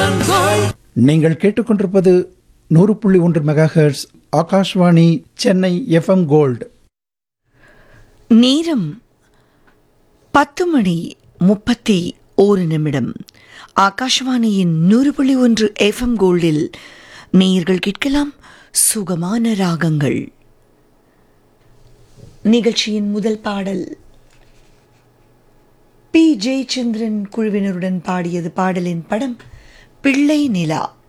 FM Gold நீங்கள் கேட்டுக்கொண்டிருப்பது நூறு புள்ளி ஒன்று megahertz Akashvani Chennai F M gold நேரம் பத்து மணி முப்பத்தி ஒரு நிமிடம் ஆகாஷவாணியின் நூறு புள்ளி ஒன்று எஃப்எம் கோல்டில் நேயர்கள் கேட்கலாம் சுகமான ராகங்கள் நிகழ்ச்சியின் முதல் பாடல் பி ஜெயச்சந்திரன் குழுவினருடன் பாடியது பாடலின் படம் பிள்ளை நிலா